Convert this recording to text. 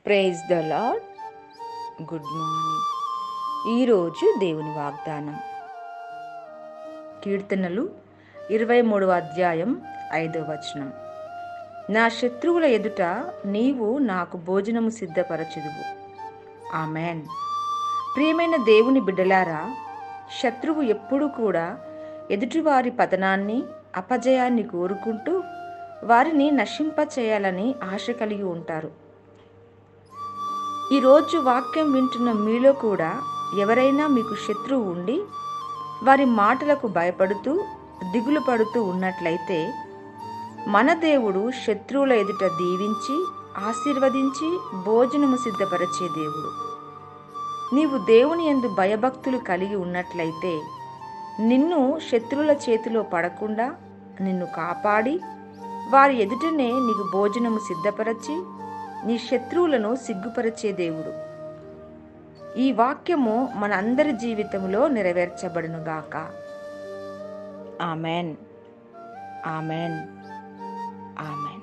praise the Lord good morning ఈరోజు దేవుని వాగ్దానం కీర్తనలు ఇరవై మూడవ అధ్యాయం ఐదవ వచనం నా శత్రువుల ఎదుట నీవు నాకు భోజనము సిద్ధపరచుదువు ఆమెన్ ప్రియమైన దేవుని బిడ్డలారా శత్రువు ఎప్పుడూ కూడా ఎదుటివారి పతనాన్ని అపజయాన్ని కోరుకుంటూ వారిని నశింపచేయాలని ఆశ కలిగి ఉంటారు ఈరోజు వాక్యం వింటున్న మీలో కూడా ఎవరైనా మీకు శత్రువు ఉండి వారి మాటలకు భయపడుతూ దిగులు పడుతూ ఉన్నట్లయితే మన దేవుడు శత్రువుల ఎదుట దీవించి ఆశీర్వదించి భోజనము సిద్ధపరిచే దేవుడు నీవు దేవుని ఎందు భయభక్తులు కలిగి ఉన్నట్లయితే నిన్ను శత్రువుల చేతిలో పడకుండా నిన్ను కాపాడి వారి ఎదుటనే నీకు భోజనము సిద్ధపరచి నీ శత్రువులను సిగ్గుపరిచే దేవుడు ఈ వాక్యము మన అందరి జీవితంలో నెరవేర్చబడునుగాక ఆమెన్ ఆమెన్ ఆమెన్